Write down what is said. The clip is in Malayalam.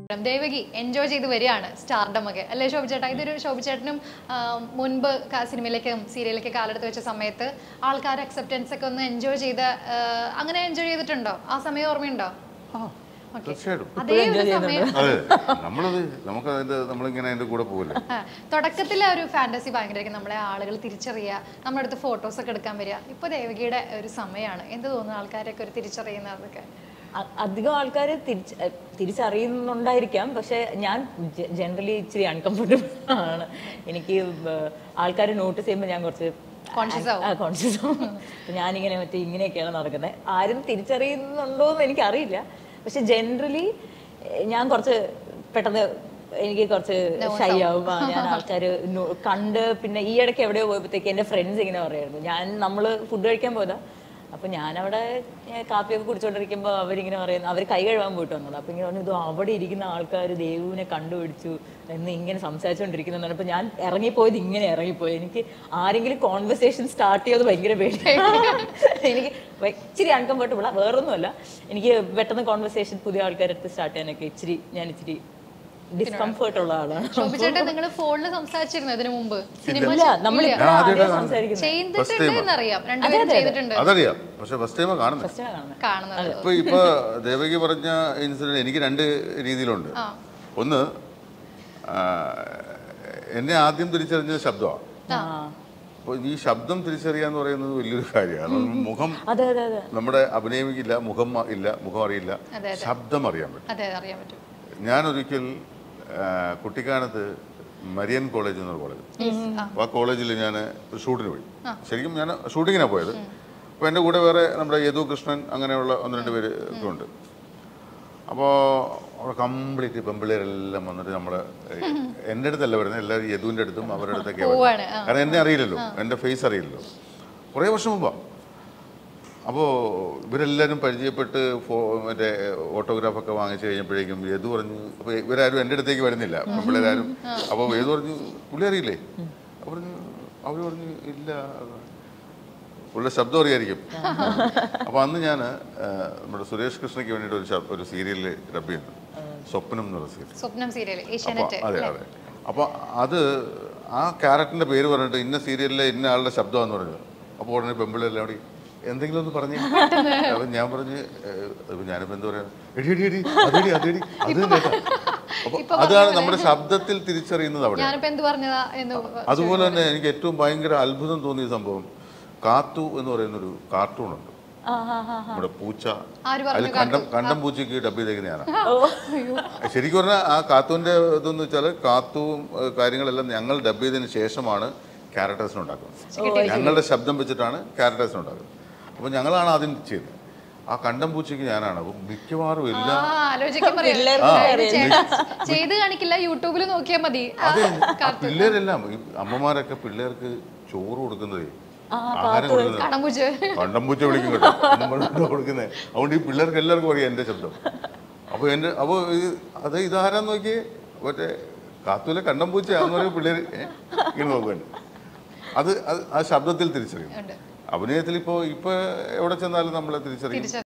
ദേവകി എൻജോയ് ചെയ്ത് വരികയാണ് സ്റ്റാർഡം ഒക്കെ അല്ലേ ശോഭിച്ചേട്ടാ ഇതൊരു ശോഭിച്ചേട്ടനും ആ, മുൻപ് ക- സിനിമയിലേക്കും സീരിയലിലേക്ക് കാലെടുത്ത് വെച്ച സമയത്ത് ആൾക്കാർ അക്സെപ്റ്റൻസ് ഒക്കെ ഒന്ന് എൻജോയ് ചെയ്ത് ആ, അങ്ങനെ എൻജോയ് ചെയ്തിട്ടുണ്ടോ ആ സമയം ഓർമ്മയുണ്ടോ Okay. തീർച്ചയായിട്ടും അതേ ഒരു സമയം അതെ നമ്മളത് നമുക്ക് അതിന്റെ നമ്മളിങ്ങനെ അതിന്റെ കൂടെ പോകില്ല ആ, തുടക്കത്തിലെ ഒരു ഫാന്റസി ഭയങ്കരമായിരിക്കും നമ്മളെ ആളുകൾ തിരിച്ചറിയുക നമ്മുടെ അടുത്ത് ഫോട്ടോസ് ഒക്കെ എടുക്കാൻ വരിക ഇപ്പൊ ദേവകിയുടെ ഒരു സമയമാണ് എന്ത് തോന്നുന്നു ആൾക്കാരൊക്കെ ഒരു തിരിച്ചറിയുന്ന അതൊക്കെ അ- അധികം ആൾക്കാർ തിരിച്ച് എ, തിരിച്ചറിയുന്നുണ്ടായിരിക്കാം പക്ഷെ ഞാൻ ജനറലി ഇച്ചിരി അൺകംഫർട്ടബിൾ ആണ് എനിക്ക് ആൾക്കാർ നോട്ടീസ് ചെയ്യുമ്പോൾ ഞാൻ കുറച്ച് Conscious ആവും. കോൺഷ്യസ് ആവും അപ്പൊ ഞാനിങ്ങനെ മറ്റേ ഇങ്ങനെയൊക്കെയാണ് നടക്കുന്നത് ആരും തിരിച്ചറിയുന്നുണ്ടോ എന്ന് എനിക്കറിയില്ല പക്ഷെ ജനറലി ഞാൻ കുറച്ച് പെട്ടെന്ന് എനിക്ക് കുറച്ച് ഷൈ ആവും ആ, ഞാൻ ആൾക്കാർ കണ്ട് പിന്നെ ഈ ഇടയ്ക്ക് എവിടെയോ പോയപ്പോഴത്തേക്ക് എൻ്റെ ഫ്രണ്ട്സ് ഇങ്ങനെ പറയായിരുന്നു ഞാൻ നമ്മൾ ഫുഡ് കഴിക്കാൻ പോയതാ അപ്പൊ ഞാനവിടെ ഏ, കാപ്പിയൊക്കെ കുടിച്ചോണ്ടിരിക്കുമ്പോൾ അവരിങ്ങനെ പറയുന്നു അവർ കൈ കഴുകാൻ പോയിട്ട് വന്നത് അപ്പൊ ഇങ്ങനെ പറഞ്ഞു ഇത് അവിടെ ഇരിക്കുന്ന ആൾക്കാർ ദേവുവിനെ കണ്ടുപിടിച്ചു എന്ന് ഇങ്ങനെ സംസാരിച്ചുകൊണ്ടിരിക്കുന്നു പറഞ്ഞപ്പോൾ ഞാൻ ഇറങ്ങിപ്പോയത് ഇങ്ങനെ ഇറങ്ങിപ്പോയി എനിക്ക് ആരെങ്കിലും കോൺവെർസേഷൻ സ്റ്റാർട്ട് ചെയ്തത് ഭയങ്കര പേടിയാണ് എനിക്ക് ഭയ- ഇച്ചിരി അൺകംഫർട്ടബിളാ വേറൊന്നുമല്ല എനിക്ക് പെട്ടെന്ന് കോൺവെർസേഷൻ പുതിയ ആൾക്കാരടുത്ത് സ്റ്റാർട്ട് ചെയ്യാനൊക്കെ ഇച്ചിരി ഞാൻ ഇച്ചിരി ഡിസ്കംഫേർട്ട് ഉള്ള ആളാണ് ശോഭിച്ചേട്ടൻ നിങ്ങൾ ഫോണിൽ സംസാരിച്ചിരുന്നു ഇതിനു മുമ്പ് സിനിമ ഇല്ല നമ്മൾ ഞാൻ ആദ്യമായിട്ടാണ് സംസാരിക്കുന്നത് ചെയ്തിട്ടുണ്ട് എന്നറിയാം രണ്ടുപേരും ചെയ്തിട്ടുണ്ട് അതറിയാം പക്ഷെ ഫസ്റ്റ് ടൈം കാണുന്നത് ഫസ്റ്റ് കാണുന്നത് കാണുന്നത് ഇപ്പൊ ഇപ്പൊ ദേവകി പറഞ്ഞ ഇൻസിഡന്റ് എനിക്ക് രണ്ട് രീതിയിലുണ്ട് ഒന്ന് ആ, എന്നെ ആദ്യം തിരിച്ചറിഞ്ഞത് ശബ്ദമാണ് ആ അപ്പോൾ ഈ ശബ്ദം തിരിച്ചറിയാന്ന് പറയുന്നത് വലിയൊരു കാര്യമാണ് കാരണം മുഖം അതെ അതെ അതെ നമ്മുടെ അഭിനയിക്കില്ല മുഖം ഇല്ല മുഖം അറിയില്ല അതെ, ശബ്ദം അറിയാൻ പറ്റും അതെ അറിയാൻ പറ്റും ഞാനൊരിക്കൽ ആ, കുട്ടിക്കാനത്ത് മരിയൻ കോളേജ് എന്നൊരു കോളേജ് അപ്പോൾ ആ കോളേജിൽ ഞാൻ ഷൂട്ടിന് പോയി ശരിക്കും ഞാൻ ഷൂട്ടിങ്ങിനാണ് പോയത് അപ്പോൾ എൻ്റെ കൂടെ വേറെ നമ്മുടെ യദു കൃഷ്ണൻ അങ്ങനെയുള്ള ഒന്ന് രണ്ട് പേര് ഒക്കെ ഉണ്ട് അപ്പോൾ അവിടെ കംപ്ലീറ്റ് പെമ്പിള്ളേരെല്ലാം വന്നിട്ട് നമ്മൾ എൻ്റെ അടുത്തല്ല വരുന്നത് എല്ലാവരും യദുവിൻ്റെ അടുത്തും അവരുടെ അടുത്തൊക്കെ പോവാണ്, ആ. കാരണം എന്നെ അറിയില്ലല്ലോ എൻ്റെ ഫേസ് അറിയില്ലല്ലോ കുറേ വർഷം മുമ്പാണ് അപ്പോൾ ഇവരെല്ലാവരും പരിചയപ്പെട്ട് ഫോ മറ്റേ ഓട്ടോഗ്രാഫൊക്കെ വാങ്ങിച്ചു കഴിഞ്ഞപ്പോഴേക്കും യദു പറഞ്ഞു അപ്പോൾ ഇവരാരും എൻ്റെ അടുത്തേക്ക് വരുന്നില്ല പിള്ളേരാരും അപ്പോൾ യദു പറഞ്ഞു പുള്ളി അറിയില്ലേ അപ്പോൾ പറഞ്ഞു അവർ പറഞ്ഞു ഇല്ല പുള്ളിയുടെ ശബ്ദം അറിയായിരിക്കും അപ്പോൾ അന്ന് ഞാൻ നമ്മുടെ സുരേഷ് കൃഷ്ണയ്ക്ക് വേണ്ടിയിട്ട് ഒരു ശബ്- ഒരു സീരിയലിൽ ഡബ് ചെയ്യുന്നു സ്വപ്നം എന്ന് പറഞ്ഞ സീരിയൽ സ്വപ്നം സീരിയൽ അപ്പോൾ ഏഷ്യാനെറ്റ് അതെ അതെ അപ്പോൾ അത് ആ ക്യാരക്ടറിന്റെ പേര് പറഞ്ഞിട്ട് ഇന്ന സീരിയലിലെ ഇന്ന ആളുടെ ശബ്ദമാണെന്ന് പറഞ്ഞു അപ്പോൾ ഉടനെ പെമ്പിളെല്ലാം കൂടി എന്തെങ്കിലും ഒന്ന് പറഞ്ഞു അപ്പൊ ഞാൻ പറഞ്ഞ് ഏഹ്, ഇപ്പൊ ഞാനിപ്പോ എന്താ പറയാ എടി എടി എടി അതെടി അതെടി അത് തന്നെ കേട്ടോ." അപ്പൊ അതാണ് നമ്മുടെ ശബ്ദത്തിൽ തിരിച്ചറിയുന്നത് അവിടെ ഞാനിപ്പോ എന്ത് പറഞ്ഞതാ എന്ന് അതുപോലെ തന്നെ എനിക്ക് ഏറ്റവും ഭയങ്കര അത്ഭുതം തോന്നിയ സംഭവം കാത്തു എന്ന് പറയുന്നൊരു കാർട്ടൂൺ ഉണ്ട് ആ ആ ആ നമ്മുടെ പൂച്ച ആര് അതിൽ കണ്ടം കണ്ടം പൂച്ചയ്ക്ക് ഡബ് ചെയ്തേക്കുന്ന ഞാനാണ് ശരിക്കും പറഞ്ഞാൽ ആ കാത്തുവിന്റെ ഇതെന്ന് വെച്ചാൽ കാത്തുവും ഏഹ്, കാര്യങ്ങളെല്ലാം ഞങ്ങൾ ഡബ് ചെയ്തതിന് ശേഷമാണ് ക്യാരക്ടേഴ്സിന് ഉണ്ടാക്കുന്നത് ഞങ്ങളുടെ ശബ്ദം വെച്ചിട്ടാണ് ക്യാരക്ടേഴ്സിന് ഉണ്ടാക്കുന്നത് അപ്പോൾ ഞങ്ങളാണ് ആദ്യം ചെയ്തത് ആ കണ്ടം പൂച്ചയ്ക്ക് ഞാനാണ് അപ്പോൾ മിക്കവാറും ആ എല്ലാ ആലോചിക്കാൻ പറയാം പിള്ളേർക്ക് അതായത് ചേ- ചെയ്ത് കാണിക്കില്ല യൂട്യൂബിൽ നോക്കിയാൽ മതി ആ, ആ പിള്ളേരെല്ലാം ഈ അമ്മമാരൊക്കെ പിള്ളേർക്ക് ചോറ് കൊടുക്കുന്നതേ ആഹാരം കൊടുക്കുന്നത് കടമ്പൂച്ച് കണ്ടംപൂച്ച വിളിക്കും കേട്ടോ നമ്മളാണ് കൊടുക്കുന്നത് അതുകൊണ്ട് ഈ പിള്ളേർക്ക് എല്ലാവർക്കും അറിയാം എൻ്റെ ശബ്ദം അപ്പോൾ എൻ്റെ അപ്പോൾ അത് ഇതാരാന്ന് നോക്കിയേ മറ്റേ കാത്തൂലെ കണ്ടംപൂച്ചയാന്ന് പറയും പിള്ളേർ ഇങ്ങനെ നോക്കുകയാണ് അത് അത് ആ ശബ്ദത്തിൽ തിരിച്ചറിയും ഉണ്ട് അഭിനയത്തിൽ ഇപ്പോൾ ഇപ്പോൾ എവിടെ ചെന്നാലും നമ്മളെ തിരിച്ചറിയും തിരിച്ചറിയും